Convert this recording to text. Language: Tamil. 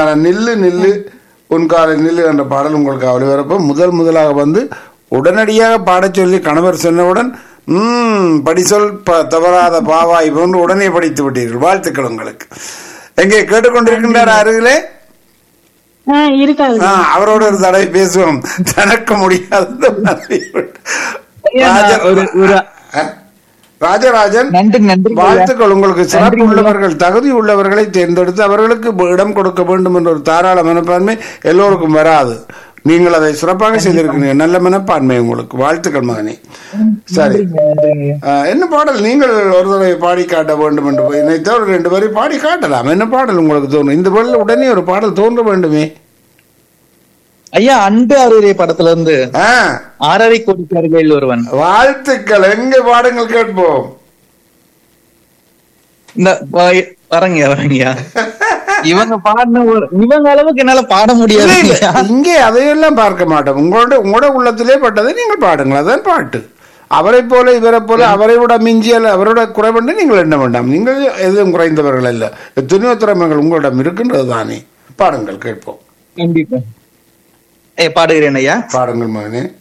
உங்களுக்கான நில்லு நில்லு உன்கால நில்லு என்ற பாடல் உங்களுக்கு ஒளிபரப்ப முதல் முதலாக வந்து உடனடியாக பாடச் சொல்லி கணவர் சொன்னவுடன் ம் படிசொல் ப- தவறாத பாவாய் போன்று உடனே படித்து விட்டீர்கள் வாழ்த்துக்கள் உங்களுக்கு எங்கே கேட்டுக்கொண்டிருக்கின்றார் அருகிலே ஆ, இருக்காது ஆ, அவரோட ஒரு தடவை பேசுவோம் தனக்க முடியாத மனைவி விட்டு. ஐயா, நான் ராஜ- ஒரு ஒரு ஆ, ராஜராஜன் நன்றி நன்றி ஐயா. வாழ்த்துக்கள் உங்களுக்கு சிறப்பு நன்றி. உள்ளவர்கள் தகுதி உள்ளவர்களை தேர்ந்தெடுத்து அவர்களுக்கு இடம் கொடுக்க வேண்டும் என்ற ஒரு தாராள மனப்பான்மை எல்லோருக்கும் வராது நீங்கள் அதை சிறப்பாக செய்திருக்கிறீங்க நல்ல மனப்பான்மை உங்களுக்கு வாழ்த்துக்கள் மகனே சரி நன்றிங்க, நன்றிங்க ஐயா. ஆ, என்ன பாடல் நீங்கள் ஒரு தடவை பாடி காட்ட வேண்டும் என்று நினைத்த ஒரு ரெண்டு வரி பாடி காட்டலாம் என்ன பாடல் உங்களுக்கு தோணும் இந்த பாடல் உடனே ஒரு பாடல் தோன்ற வேண்டுமே ஐயா அன்பு அருவரை படத்துல இருந்து ஆ ஆறரை கோடிக்காரர்களில் ஒருவன் வாழ்த்துக்கள் எங்க பாடுங்கள் கேட்போம் இந்த வ- வரங்க வரங்க இவங்க பாடின ஒரு இவங்க அளவுக்கு என்னால பாட முடியாது இல்ல, இல்ல. ஐயா. இங்கே அதையெல்லாம் பார்க்க மாட்டோம் உங்களோட உங்களோட உள்ளத்திலே பட்டதை நீங்கள் பாடுங்கள் அதான் பாட்டு அவரை போல இவரை போல அவரை விட மிஞ்சியல் அவரோட குறைபண்டு நீங்கள் எண்ண வேண்டாம் நீங்கள் எதுவும் குறைந்தவர்கள் அல்ல எத்தனையோ திறமைகள் உங்களிடம் இருக்கின்றது தானே பாடுங்கள் கேட்போம் கண்டிப்பா ஏ பாடுகிறேன் ஐயா பாடுங்கள் மகனே